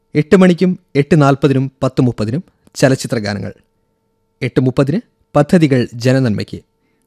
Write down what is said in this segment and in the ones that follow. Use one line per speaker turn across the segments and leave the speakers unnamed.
എട്ട് മണിക്കും എട്ട് നാൽപ്പതിനും പത്ത് മുപ്പതിനും ചലച്ചിത്ര ഗാനങ്ങൾ എട്ട് മുപ്പതിന് പദ്ധതികൾ ജനനന്മയ്ക്ക്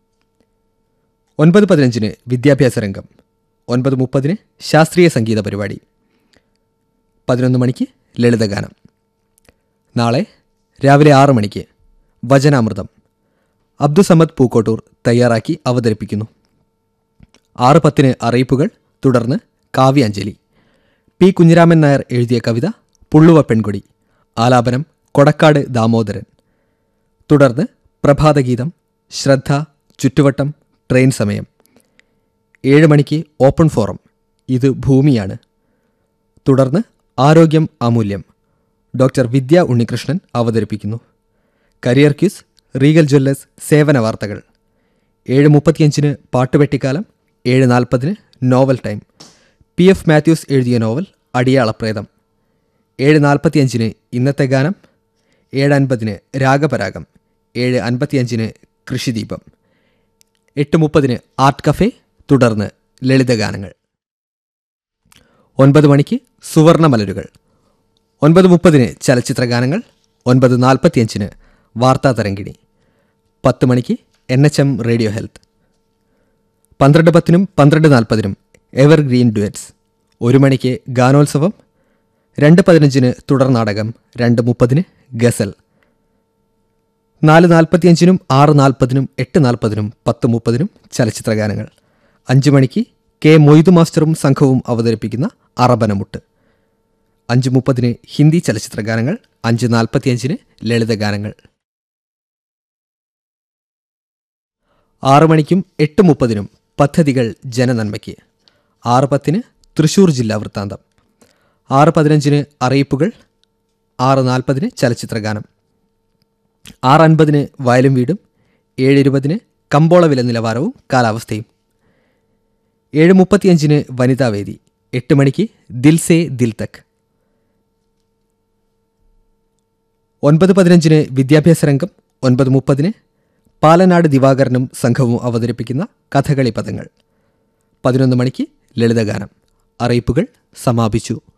ഒൻപത് പതിനഞ്ചിന് വിദ്യാഭ്യാസ രംഗം ഒൻപത് മുപ്പതിന് ശാസ്ത്രീയ സംഗീത പരിപാടി പതിനൊന്ന് മണിക്ക് ലളിതഗാനം നാളെ രാവിലെ ആറ് മണിക്ക് വചനാമൃതം അബ്ദുസമ്മദ് പൂക്കോട്ടൂർ തയ്യാറാക്കി അവതരിപ്പിക്കുന്നു ആറ് പത്തിന് അറിയിപ്പുകൾ തുടർന്ന് കാവ്യാഞ്ജലി പി കുഞ്ഞിരാമൻ നായർ എഴുതിയ കവിത പുള്ളുവ പെൺകൊടി ആലാപനം കൊടക്കാട് ദാമോദരൻ തുടർന്ന് പ്രഭാതഗീതം ശ്രദ്ധ ചുറ്റുവട്ടം ട്രെയിൻ സമയം ഏഴ് മണിക്ക് ഓപ്പൺ ഫോറം ഇത് ഭൂമിയാണ് തുടർന്ന് ആരോഗ്യം അമൂല്യം ഡോക്ടർ വിദ്യ ഉണ്ണികൃഷ്ണൻ അവതരിപ്പിക്കുന്നു കരിയർ ക്യൂസ് റീഗൽ ജ്വല്ലേഴ്സ് സേവന വാർത്തകൾ ഏഴ് മുപ്പത്തിയഞ്ചിന് പാട്ടുപെട്ടിക്കാലം ഏഴ് നാൽപ്പതിന് novel time P F Mathews എഴുതിയ നോവൽ അടിയാളപ്രേതം ഏഴ് നാൽപ്പത്തിയഞ്ചിന് ഇന്നത്തെ ഗാനം ഏഴ് അൻപതിന് രാഗപരാഗം ഏഴ് അൻപത്തിയഞ്ചിന് കൃഷിദീപം എട്ട് മുപ്പതിന് ആർട്ട് കഫേ തുടർന്ന് ലളിതഗാനങ്ങൾ ഒൻപത് മണിക്ക് സുവർണ മലരുകൾ ഒൻപത് മുപ്പതിന് ചലച്ചിത്ര ഗാനങ്ങൾ ഒൻപത് നാൽപ്പത്തിയഞ്ചിന് വാർത്താ തരങ്കിണി പത്ത് മണിക്ക് N H M radio health പന്ത്രണ്ട് പത്തിനും പന്ത്രണ്ട് നാൽപ്പതിനും എവർ ഗ്രീൻ ഡുവറ്റ്സ് ഒരു മണിക്ക് ഗാനോത്സവം രണ്ട് പതിനഞ്ചിന് തുടർ നാടകം രണ്ട് മുപ്പതിന് ഗസൽ നാല് നാൽപ്പത്തിയഞ്ചിനും ആറ് നാൽപ്പതിനും എട്ട് നാൽപ്പതിനും പത്ത് മുപ്പതിനും ചലച്ചിത്ര ഗാനങ്ങൾ അഞ്ച് മണിക്ക് കെ മൊയ്തു മാസ്റ്ററും സംഘവും അവതരിപ്പിക്കുന്ന അറബനമുട്ട് അഞ്ച് മുപ്പതിന് ഹിന്ദി ചലച്ചിത്ര ഗാനങ്ങൾ അഞ്ച് നാൽപ്പത്തിയഞ്ചിന് ലളിത ഗാനങ്ങൾ ആറ് മണിക്കും എട്ട് മുപ്പതിനും പദ്ധതികൾ ജനനന്മയ്ക്ക് ആറ് പത്തിന് തൃശൂർ ജില്ലാ വൃത്താന്തം ആറ് പതിനഞ്ചിന് അറിയിപ്പുകൾ ആറ് നാൽപ്പതിന് ചലച്ചിത്ര ഗാനം ആറ് അൻപതിന് വയലും വീടും ഏഴ് ഇരുപതിന് കമ്പോള വില നിലവാരവും കാലാവസ്ഥയും ഏഴ് മുപ്പത്തിയഞ്ചിന് വനിതാവേദി എട്ട് മണിക്ക് ദിൽ സേ ദിൽ തക് ഒൻപത് പതിനഞ്ചിന് വിദ്യാഭ്യാസ രംഗം ഒൻപത് മുപ്പതിന് പാലനാട് ദിവാകരനും സംഘവും അവതരിപ്പിക്കുന്ന കഥകളി പദങ്ങൾ പതിനൊന്ന് മണിക്ക് ലളിതഗാനം അറിയിപ്പുകൾ സമാപിച്ചു